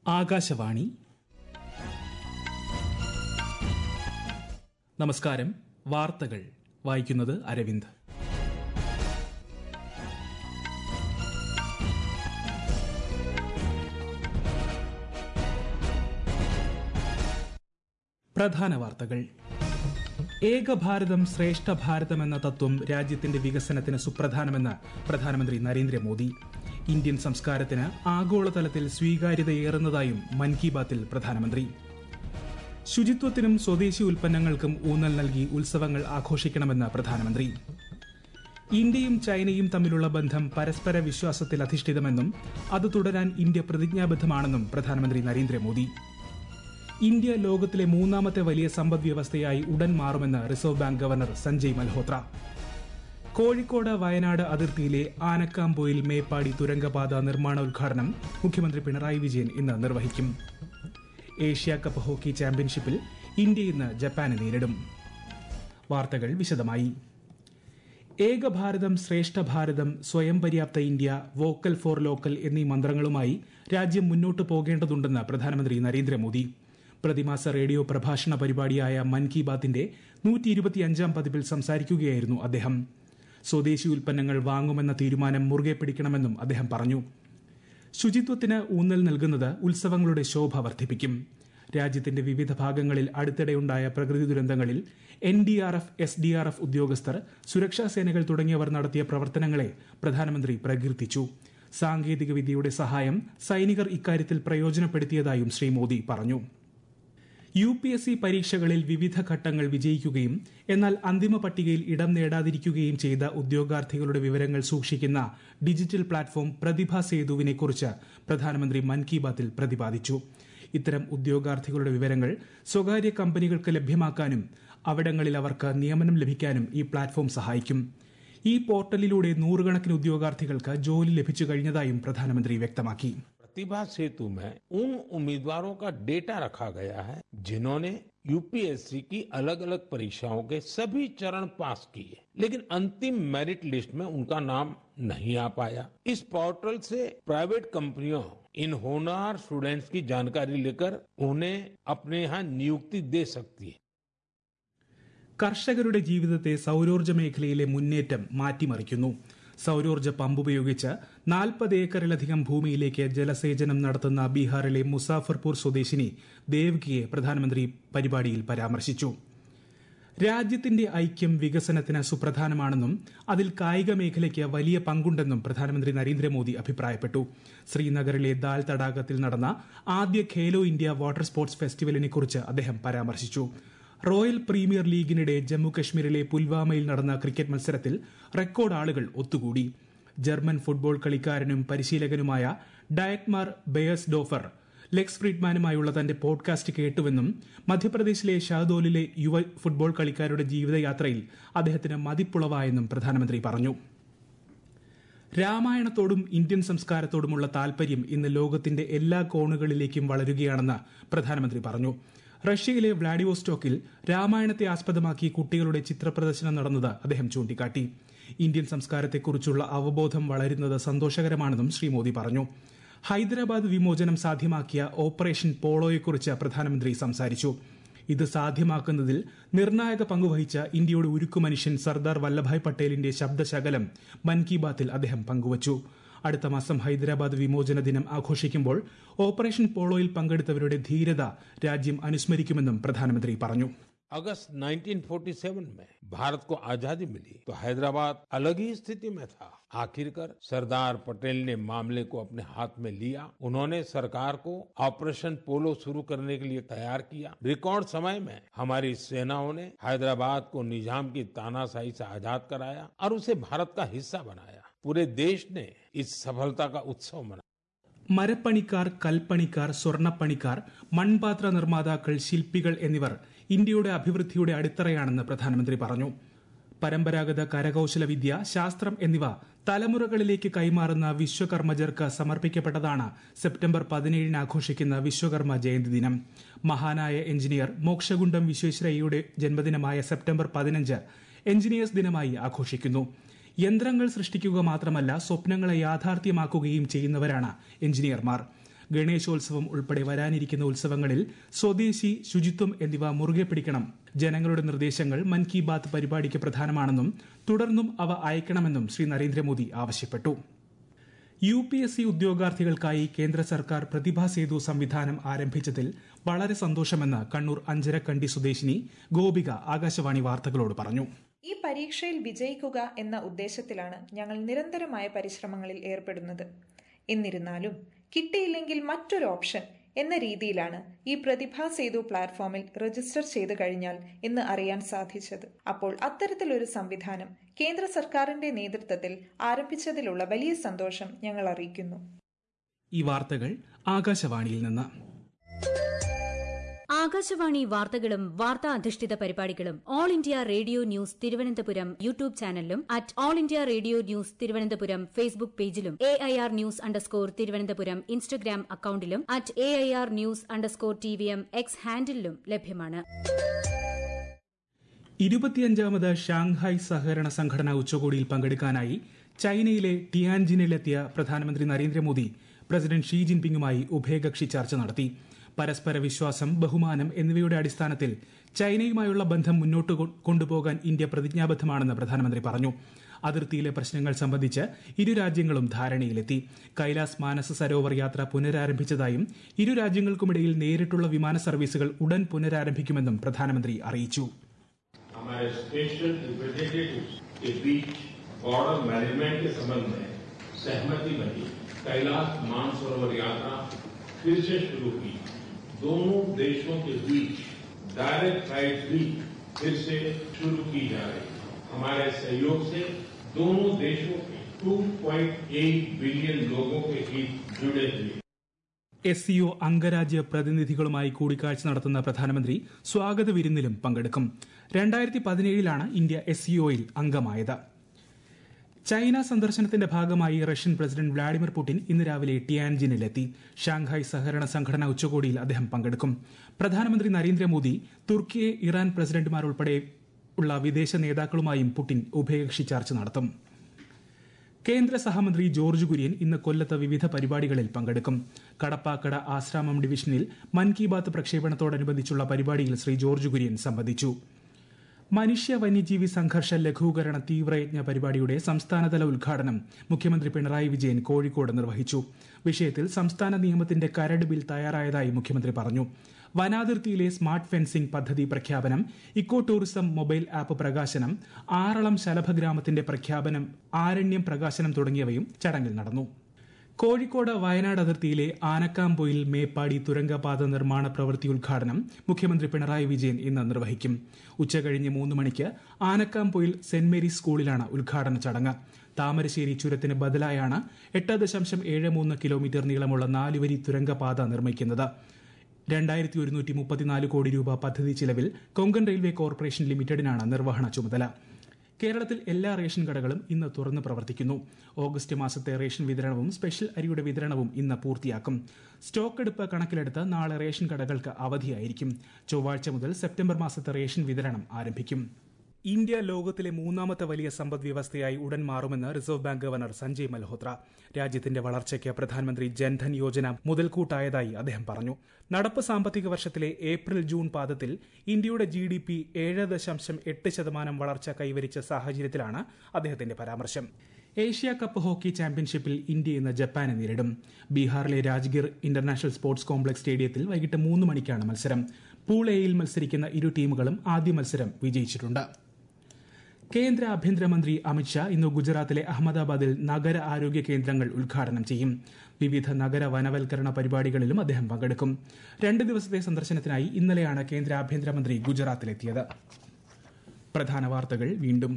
ആകാശവാണി നമസ്കാരം വാർത്തകൾ വായിക്കുന്നത് അരവിന്ദ് പ്രധാന വാർത്തകൾ ഏക ഭാരതം ശ്രേഷ്ഠ ഭാരതം എന്ന തത്വം രാജ്യത്തിന്റെ വികസനത്തിന് സുപ്രധാനമെന്ന് പ്രധാനമന്ത്രി നരേന്ദ്രമോദി ഇന്ത്യൻ സംസ്കാരത്തിന് ആഗോളതലത്തിൽ സ്വീകാര്യതയേറുന്നതായും മൻ കി ബാത്തിൽ പ്രധാനമന്ത്രി ശുചിത്വത്തിനും സ്വദേശി ഉൽപ്പന്നങ്ങൾക്കും ഊന്നൽ നൽകി ഉത്സവങ്ങൾ ആഘോഷിക്കണമെന്ന് പ്രധാനമന്ത്രി ഇന്ത്യയും ചൈനയും തമ്മിലുള്ള ബന്ധം പരസ്പര വിശ്വാസത്തിൽ അധിഷ്ഠിതമെന്നും അത് തുടരാൻ ഇന്ത്യ പ്രതിജ്ഞാബദ്ധമാണെന്നും പ്രധാനമന്ത്രി നരേന്ദ്രമോദി ഇന്ത്യ ലോകത്തിലെ മൂന്നാമത്തെ വലിയ സമ്പദ് വ്യവസ്ഥയായി ഉടൻ മാറുമെന്ന് Reserve Bank governor Sanjay Malhotra Kozhikode Wayanad അതിർത്തിയിലെ ആനക്കാംപോയിൽ മേപ്പാടി തുരങ്കപാത നിർമ്മാണോദ്ഘാടനം മുഖ്യമന്ത്രി പിണറായി വിജയൻ ഇന്ന് നിർവഹിക്കും ഏഷ്യ കപ്പ് ഹോക്കി ചാമ്പ്യൻഷിപ്പിൽ ഇന്ത്യ ഇന്ന് ജപ്പാനെ നേരിടും വാർത്തകൾ വിശദമായി ഏക ഭാരതം ശ്രേഷ്ഠ ഭാരതം സ്വയം പര്യാപ്ത ഇന്ത്യ വോക്കൽ ഫോർ ലോക്കൽ എന്നീ മന്ത്രങ്ങളുമായി രാജ്യം മുന്നോട്ട് പോകേണ്ടതുണ്ടെന്ന് പ്രധാനമന്ത്രി നരേന്ദ്രമോദി പ്രതിമാസ റേഡിയോ പ്രഭാഷണ പരിപാടിയായ മൻ കി ബാത്തിന്റെ നൂറ്റി ഇരുപത്തിയഞ്ചാം പതിപ്പിൽ സംസാരിക്കുകയായിരുന്നു അദ്ദേഹം സ്വദേശി ഉൽപ്പന്നങ്ങൾ വാങ്ങുമെന്ന തീരുമാനം മുറുകെ പിടിക്കണമെന്നും അദ്ദേഹം പറഞ്ഞു ശുചിത്വത്തിന് ഊന്നൽ നൽകുന്നത് ഉത്സവങ്ങളുടെ ശോഭ വർദ്ധിപ്പിക്കും രാജ്യത്തിന്റെ വിവിധ ഭാഗങ്ങളിൽ അടുത്തിടെയുണ്ടായ പ്രകൃതി ദുരന്തങ്ങളിൽ N D R F S D R F ഉദ്യോഗസ്ഥർ സുരക്ഷാ സേനകൾ തുടങ്ങിയവർ നടത്തിയ പ്രവർത്തനങ്ങളെ പ്രധാനമന്ത്രി പ്രകീർത്തിച്ചു സാങ്കേതിക വിദ്യയുടെ സഹായം സൈനികർ ഇക്കാര്യത്തിൽ പ്രയോജനപ്പെടുത്തിയതായും ശ്രീ മോദി പറഞ്ഞു യു പി എസ് സി പരീക്ഷകളിൽ വിവിധ ഘട്ടങ്ങൾ വിജയിക്കുകയും എന്നാൽ അന്തിമ പട്ടികയിൽ ഇടം നേടാതിരിക്കുകയും ചെയ്ത ഉദ്യോഗാർത്ഥികളുടെ വിവരങ്ങൾ സൂക്ഷിക്കുന്ന ഡിജിറ്റൽ പ്ലാറ്റ്ഫോം പ്രതിഭ സേതുവിനെക്കുറിച്ച് പ്രധാനമന്ത്രി മൻ കി ബാത്തിൽ പ്രതിപാദിച്ചു ഇത്തരം ഉദ്യോഗാർത്ഥികളുടെ വിവരങ്ങൾ സ്വകാര്യ കമ്പനികൾക്ക് ലഭ്യമാക്കാനും അവിടങ്ങളിൽ അവർക്ക് നിയമനം ലഭിക്കാനും ഈ പ്ലാറ്റ്ഫോം സഹായിക്കും ഈ പോർട്ടലിലൂടെ നൂറുകണക്കിന് ഉദ്യോഗാർത്ഥികൾക്ക് ജോലി ലഭിച്ചു കഴിഞ്ഞതായും പ്രധാനമന്ത്രി വ്യക്തമാക്കി प्रतिभा सेतु में उन उम्मीदवारों का डेटा रखा गया है जिन्होंने यूपीएससी की अलग अलग परीक्षाओं के सभी चरण पास किए लेकिन अंतिम मेरिट लिस्ट में उनका नाम नहीं आ पाया इस पोर्टल से प्राइवेट कंपनियों इन होनहार स्टूडेंट्स की जानकारी लेकर उन्हें अपने यहाँ नियुक्ति दे सकती है കർഷകരുടെ ജീവിതത്തെ സൌരോർജ്ജ മേഖലയിലെ മുന്നേറ്റം മാറ്റിമറിക്കുന്നു സൌരോർജ്ജ പമ്പ് ഉപയോഗിച്ച് നാൽപ്പത് ഏക്കറിലധികം ഭൂമിയിലേക്ക് ജലസേചനം നടത്തുന്ന ബീഹാറിലെ മുസാഫർപൂർ സ്വദേശിനി ദേവ്കിയെ പ്രധാനമന്ത്രി പരിപാടിയിൽ പരാമർശിച്ചു രാജ്യത്തിന്റെ ഐക്യം വികസനത്തിന് സുപ്രധാനമാണെന്നും അതിൽ കായിക മേഖലയ്ക്ക് വലിയ പങ്കുണ്ടെന്നും പ്രധാനമന്ത്രി നരേന്ദ്രമോദി അഭിപ്രായപ്പെട്ടു ശ്രീനഗറിലെ ദാൽ തടാകത്തിൽ നടന്ന ആദ്യ ഖേലോ ഇന്ത്യ വാട്ടർ സ്പോർട്സ് ഫെസ്റ്റിവലിനെ കുറിച്ച് അദ്ദേഹം പരാമർശിച്ചു റോയൽ പ്രീമിയർ ലീഗിനിടെ ജമ്മു കശ്മീരിലെ പുൽവാമയിൽ നടന്ന ക്രിക്കറ്റ് മത്സരത്തിൽ റെക്കോർഡ് ആളുകൾ ഒത്തുകൂടി ജർമ്മൻ ഫുട്ബോൾ കളിക്കാരനും പരിശീലകനുമായ ഡയറ്റ്മാർ ബെയസ് ഡോഫർ ലെക്സ് ഫ്രീഡ്മാനുമായുള്ള തന്റെ പോഡ്കാസ്റ്റ് കേട്ടുവെന്നും മധ്യപ്രദേശിലെ ഷാദോലിലെ യുവ ഫുട്ബോൾ കളിക്കാരുടെ ജീവിതയാത്രയിൽ അദ്ദേഹത്തിന് മതിപ്പുളവായെന്നും പ്രധാനമന്ത്രി പറഞ്ഞു രാമായണത്തോടും ഇന്ത്യൻ സംസ്കാരത്തോടുമുള്ള താൽപര്യം ഇന്ന് ലോകത്തിന്റെ എല്ലാ കോണുകളിലേക്കും വളരുകയാണെന്ന് പ്രധാനമന്ത്രി പറഞ്ഞു റഷ്യയിലെ വ്ളാഡിവോസ്റ്റോക്കിൽ രാമായണത്തെ ആസ്പദമാക്കി കുട്ടികളുടെ ചിത്രപ്രദർശനം നടന്നത് അദ്ദേഹം ചൂണ്ടിക്കാട്ടി ഇന്ത്യൻ സംസ്കാരത്തെക്കുറിച്ചുള്ള അവബോധം വളരുന്നത് സന്തോഷകരമാണെന്നും ശ്രീ മോദി പറഞ്ഞു ഹൈദരാബാദ് വിമോചനം സാധ്യമാക്കിയ ഓപ്പറേഷൻ പോളോയെക്കുറിച്ച് പ്രധാനമന്ത്രി സംസാരിച്ചു ഇത് സാധ്യമാക്കുന്നതിൽ നിർണായക പങ്കുവഹിച്ച ഇന്ത്യയുടെ ഉരുക്കു മനുഷ്യൻ സർദാർ വല്ലഭായ് പട്ടേലിന്റെ ശബ്ദശകലം മൻ കി ബാത്തിൽ അദ്ദേഹം പങ്കുവച്ചു അടുത്ത മാസം ഹൈദരാബാദ് വിമോചന ദിനം ആഘോഷിക്കുമ്പോൾ ഓപ്പറേഷൻ പോളോയിൽ പങ്കെടുത്തവരുടെ ധീരത രാജ്യം അനുസ്മരിക്കുമെന്നും പ്രധാനമന്ത്രി പറഞ്ഞു अगस्त 1947 में भारत को आजादी मिली तो हैदराबाद अलग ही स्थिति में था आखिरकार सरदार पटेल ने मामले को अपने हाथ में लिया उन्होंने सरकार को ऑपरेशन पोलो शुरू करने के लिए तैयार किया रिकॉर्ड समय में हमारी सेनाओं ने हैदराबाद को निजाम की तानाशाही से आजाद कराया और उसे भारत का हिस्सा बनाया पूरे देश ने इस सफलता का उत्सव मनाया മരപ്പണിക്കാർ കൽപ്പണിക്കാർ സ്വർണ്ണപ്പണിക്കാർ മൺപാത്ര നിർമ്മാതാക്കൾ ശില്പികൾ എന്നിവർ ഇന്ത്യയുടെ അഭിവൃദ്ധിയുടെ അടിത്തറയാണെന്ന് പ്രധാനമന്ത്രി പറഞ്ഞു പരമ്പരാഗത കരകൌശല വിദ്യ ശാസ്ത്രം എന്നിവ തലമുറകളിലേക്ക് കൈമാറുന്ന വിശ്വകർമ്മജർക്ക് സമർപ്പിക്കപ്പെട്ടതാണ് സെപ്റ്റംബർ പതിനേഴിന് ആഘോഷിക്കുന്ന വിശ്വകർമ്മ ജയന്തി ദിനം മഹാനായ എഞ്ചിനീയർ മോക്ഷഗുണ്ടം വിശ്വേശ്വരയ്യയുടെ ജന്മദിനമായ സെപ്റ്റംബർ പതിനഞ്ച് എഞ്ചിനീയേഴ്സ് ദിനമായി ആഘോഷിക്കുന്നു യന്ത്രങ്ങൾ സൃഷ്ടിക്കുക മാത്രമല്ല സ്വപ്നങ്ങളെ യാഥാർത്ഥ്യമാക്കുകയും ചെയ്യുന്നവരാണ് എഞ്ചിനീയർമാർ ഗണേശോത്സവം ഉൾപ്പെടെ വരാനിരിക്കുന്ന ഉത്സവങ്ങളിൽ സ്വദേശി ശുചിത്വം എന്നിവ മുറുകെ പിടിക്കണം ജനങ്ങളുടെ നിർദ്ദേശങ്ങൾ മൻ കി ബാത്ത് പരിപാടിക്ക് പ്രധാനമാണെന്നും തുടർന്നും അവ അയക്കണമെന്നും ശ്രീ നരേന്ദ്രമോദി ആവശ്യപ്പെട്ടു യു പി എസ് സി ഉദ്യോഗാർത്ഥികൾക്കായി കേന്ദ്ര സർക്കാർ പ്രതിഭാ സേതു സംവിധാനം ആരംഭിച്ചതിൽ വളരെ സന്തോഷമെന്ന് കണ്ണൂർ അഞ്ചരക്കണ്ടി സ്വദേശിനി ഗോപിക ആകാശവാണി വാർത്തകളോട് പറഞ്ഞു ഈ പരീക്ഷയിൽ വിജയിക്കുക എന്ന ഉദ്ദേശത്തിലാണ് ഞങ്ങൾ നിരന്തരമായ പരിശ്രമങ്ങളിൽ ഏർപ്പെടുന്നത് എന്നിരുന്നാലും കിട്ടിയില്ലെങ്കിൽ മറ്റൊരു ഓപ്ഷൻ എന്ന രീതിയിലാണ് ഈ പ്രതിഭാ സേതു പ്ലാറ്റ്ഫോമിൽ രജിസ്റ്റർ ചെയ്തു കഴിഞ്ഞാൽ എന്ന് അറിയാൻ സാധിച്ചത് അപ്പോൾ അത്തരത്തിലൊരു സംവിധാനം കേന്ദ്ര സർക്കാരിന്റെ നേതൃത്വത്തിൽ ആരംഭിച്ചതിലുള്ള വലിയ സന്തോഷം ഞങ്ങൾ അറിയിക്കുന്നു ഈ വാർത്തകൾ ആകാശവാണിയിൽ നിന്ന് ആകാശവാണി വാർത്തകളും വാർത്താ അധിഷ്ഠിത പരിപാടികളും All India Radio news Thiruvananthapuram YouTube ചാനലിലും at All India Radio news Thiruvananthapuram Facebook പേജിലും A I R news underscore Thiruvananthapuram Instagram അക്കൌണ്ടിലും at A I R news underscore T V M X ഹാൻഡിലും ലഭ്യമാണ് ഇരുപത്തിയഞ്ചാമത് ഷാങ്ഹായ് സഹകരണ സംഘടന ഉച്ചകോടിയിൽ പങ്കെടുക്കാനായി ചൈനയിലെ ടിയാൻജിനിലെത്തിയ പ്രധാനമന്ത്രി നരേന്ദ്രമോദി പ്രസിഡന്റ് ഷീ ജിൻപിങ്ങുമായി ഉഭയകക്ഷി ചർച്ച നടത്തി പരസ്പര വിശ്വാസം ബഹുമാനം എന്നിവയുടെ അടിസ്ഥാനത്തിൽ ചൈനയുമായുള്ള ബന്ധം മുന്നോട്ട് കൊണ്ടുപോകാൻ ഇന്ത്യ പ്രതിജ്ഞാബദ്ധമാണെന്ന് പ്രധാനമന്ത്രി പറഞ്ഞു അതിർത്തിയിലെ പ്രശ്നങ്ങൾ സംബന്ധിച്ച് ഇരു രാജ്യങ്ങളും ധാരണയിലെത്തി കൈലാസ് മാനസ സരോവർ യാത്ര പുനരാരംഭിച്ചതായും ഇരു രാജ്യങ്ങൾക്കുമിടയിൽ നേരിട്ടുള്ള വിമാന സർവീസുകൾ ഉടൻ പുനരാരംഭിക്കുമെന്നും പ്രധാനമന്ത്രി അറിയിച്ചു हमारे स्पेशल रिप्रेजेंटेटिव्स के बीच बॉर्डर मैनेजमेंट के संबंध में सहमति बनी कैलाश मानसरोवर यात्रा फिर से शुरू की दोनों देशों के बीच डायरेक्ट फ्लाइट भी फिर से शुरू की जा रही हमारे सहयोग से दोनों देशों के 2.8 बिलियन लोगों के हित जुड़े हुए എസ് സിഒ അംഗരാജ്യ പ്രതിനിധികളുമായി കൂടിക്കാഴ്ച നടത്തുന്ന പ്രധാനമന്ത്രി സ്വാഗത വിരുന്നിലും പങ്കെടുക്കും രണ്ടായിരത്തി പതിനേഴിലാണ് ഇന്ത്യ എസ് സിഒയിൽ അംഗമായത് ചൈന സന്ദർശനത്തിന്റെ ഭാഗമായി റഷ്യൻ പ്രസിഡന്റ് വ്ളാഡിമിർ പുടിൻ ഇന്ന് രാവിലെ ടിയാൻജിനിലെത്തി ഷാങ്ഹായ് സഹകരണ സംഘടന ഉച്ചകോടിയിൽ അദ്ദേഹം പങ്കെടുക്കും പ്രധാനമന്ത്രി നരേന്ദ്രമോദി തുർക്കിയെ ഇറാൻ പ്രസിഡന്റുമാർ ഉൾപ്പെടെ ഉള്ള വിദേശ നേതാക്കളുമായും പുടിൻ ഉഭയകക്ഷി ചർച്ച നടത്തും കേന്ദ്ര സഹമന്ത്രി ജോർജ് കുര്യൻ ഇന്ന് കൊല്ലത്ത് വിവിധ പരിപാടികളിൽ പങ്കെടുക്കും കടപ്പാക്കട ആശ്രാമം ഡിവിഷനിൽ മൻ കി ബാത്ത് പ്രക്ഷേപണത്തോടനുബന്ധിച്ചുള്ള പരിപാടിയിൽ ശ്രീ ജോർജ് കുര്യൻ സംബന്ധിച്ചു മനുഷ്യ വന്യജീവി സംഘർഷ ലഘൂകരണ തീവ്രയജ്ഞ പരിപാടിയുടെ സംസ്ഥാനതല ഉദ്ഘാടനം മുഖ്യമന്ത്രി പിണറായി വിജയൻ കോഴിക്കോട് നിർവഹിച്ചു വിഷയത്തിൽ സംസ്ഥാന നിയമത്തിന്റെ കരട് ബിൽ തയ്യാറായതായി മുഖ്യമന്ത്രി പറഞ്ഞു വനാതിർത്തിയിലെ സ്മാർട്ട് ഫെൻസിംഗ് പദ്ധതി പ്രഖ്യാപനം ഇക്കോ ടൂറിസം മൊബൈൽ ആപ്പ് പ്രകാശനം ആറളം ശലഭഗ്രാമത്തിന്റെ പ്രഖ്യാപനം ആരണ്യം പ്രകാശനം തുടങ്ങിയവയും ചടങ്ങിൽ നടന്നു കോഴിക്കോട് വയനാട് അതിർത്തിയിലെ ആനക്കാംപൊയിൽ മേപ്പാടി തുരങ്കപാത നിർമ്മാണ പ്രവൃത്തി ഉദ്ഘാടനം മുഖ്യമന്ത്രി പിണറായി വിജയൻ ഇന്ന് നിർവഹിക്കും ഉച്ചകഴിഞ്ഞ് മൂന്ന് മണിക്ക് ആനക്കാംപൊയിൽ സെന്റ് മേരീസ് സ്കൂളിലാണ് ഉദ്ഘാടന ചടങ്ങ് താമരശ്ശേരി ചുരത്തിന് ബദലായാണ് എട്ട് ദശാംശം ഏഴ് മൂന്ന് കിലോമീറ്റർ നീളമുള്ള നാലുവരി തുരങ്കപാത നിർമ്മിക്കുന്നത് രണ്ടായിരത്തി ഒരുന്നൂറ്റി മുപ്പത്തിനാല് കോടി രൂപ പദ്ധതി ചിലവിൽ കൊങ്കൺ റെയിൽവേ കോർപ്പറേഷൻ ലിമിറ്റഡിനാണ് നിർവഹണ ചുമതല കേരളത്തിൽ എല്ലാ റേഷൻ കടകളും ഇന്ന് തുറന്ന് പ്രവർത്തിക്കുന്നു ഓഗസ്റ്റ് മാസത്തെ റേഷൻ വിതരണവും സ്പെഷ്യൽ അരിയുടെ വിതരണവും ഇന്ന് പൂർത്തിയാക്കും സ്റ്റോക്ക് എടുപ്പ് കണക്കിലെടുത്ത് നാളെ റേഷൻ കടകൾക്ക് അവധിയായിരിക്കും ചൊവ്വാഴ്ച മുതൽ സെപ്റ്റംബർ മാസത്തെ റേഷൻ വിതരണം ആരംഭിക്കും ഇന്ത്യ ലോകത്തിലെ മൂന്നാമത്തെ വലിയ സമ്പദ് വ്യവസ്ഥയായി ഉടൻ മാറുമെന്ന് Reserve Bank governor Sanjay Malhotra രാജ്യത്തിന്റെ വളർച്ചയ്ക്ക് പ്രധാനമന്ത്രി ജൻധൻ യോജന മുതൽക്കൂട്ടായതായി അദ്ദേഹം പറഞ്ഞു നടപ്പ് സാമ്പത്തിക വർഷത്തിലെ ഏപ്രിൽ ജൂൺ പാദത്തിൽ ഇന്ത്യയുടെ ജി ഡി പി ഏഴ് ദശാംശം എട്ട് ശതമാനം വളർച്ച കൈവരിച്ച സാഹചര്യത്തിലാണ് അദ്ദേഹത്തിന്റെ പരാമർശം ഏഷ്യ കപ്പ് ഹോക്കി ചാമ്പ്യൻഷിപ്പിൽ ഇന്ത്യ ഇന്ന് ജപ്പാനെ നേരിടും ബീഹാറിലെ രാജ്ഗിർ ഇന്റർനാഷണൽ സ്പോർട്സ് കോംപ്ലക്സ് സ്റ്റേഡിയത്തിൽ വൈകിട്ട് മൂന്ന് മണിക്കാണ് മത്സരം പൂൾ എയിൽ മത്സരിക്കുന്ന ഇരു ടീമുകളും ആദ്യ മത്സരം വിജയിച്ചിട്ടുണ്ട് കേന്ദ്ര ആഭ്യന്തരമന്ത്രി അമിത്ഷാ ഇന്ന് ഗുജറാത്തിലെ അഹമ്മദാബാദിൽ നഗര ആരോഗ്യ കേന്ദ്രങ്ങൾ ഉദ്ഘാടനം ചെയ്യും വിവിധ നഗര വനവൽക്കരണ പരിപാടികളിലും അദ്ദേഹം പങ്കെടുക്കും രണ്ട് ദിവസത്തെ സന്ദർശനത്തിനായി ഇന്നലെയാണ് കേന്ദ്ര ആഭ്യന്തരമന്ത്രി ഗുജറാത്തിലെത്തിയത് പ്രധാന വാർത്തകൾ വീണ്ടും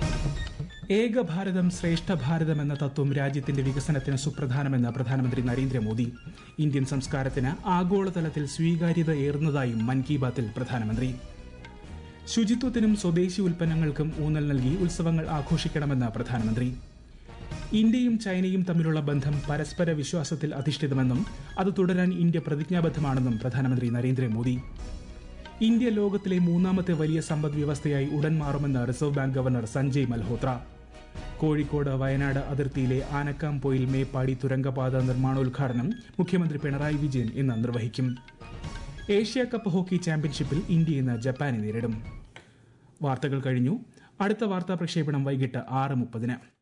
ഏക ഭാരതം ശ്രേഷ്ഠ ഭാരതം എന്ന തത്വം രാജ്യത്തിന്റെ വികസനത്തിന് സുപ്രധാനമെന്ന് പ്രധാനമന്ത്രി നരേന്ദ്രമോദി ഇന്ത്യൻ സംസ്കാരത്തിന് ആഗോളതലത്തിൽ സ്വീകാര്യത ഏറുന്നതായും മൻ കി ബാത്തിൽ പ്രധാനമന്ത്രി ശുചിത്വത്തിനും സ്വദേശി ഉൽപ്പന്നങ്ങൾക്കും ഊന്നൽ നൽകി ഉത്സവങ്ങൾ ആഘോഷിക്കണമെന്ന് പ്രധാനമന്ത്രി ഇന്ത്യയും ചൈനയും തമ്മിലുള്ള ബന്ധം പരസ്പര വിശ്വാസത്തിൽ അധിഷ്ഠിതമെന്നും അത് തുടരാൻ ഇന്ത്യ പ്രതിജ്ഞാബദ്ധമാണെന്നും പ്രധാനമന്ത്രി നരേന്ദ്രമോദി ഇന്ത്യ ലോകത്തിലെ മൂന്നാമത്തെ വലിയ സമ്പദ് വ്യവസ്ഥയായി ഉടൻ മാറുമെന്ന് Reserve Bank governor Sanjay Malhotra Kozhikode Wayanad അതിർത്തിയിലെ ആനക്കാംപൊയിൽ മേപ്പാടി തുരങ്കപാത നിർമ്മാണോദ്ഘാടനം മുഖ്യമന്ത്രി പിണറായി വിജയൻ ഇന്ന് നിർവഹിക്കും ഏഷ്യ കപ്പ് ഹോക്കി ചാമ്പ്യൻഷിപ്പിൽ ഇന്ത്യ ഇന്ന് ജപ്പാനെ നേരിടും വാർത്തകൾ കഴിഞ്ഞു അടുത്ത വാർത്താ പ്രക്ഷേപണം വൈകിട്ട് ആറ് മുപ്പതിന്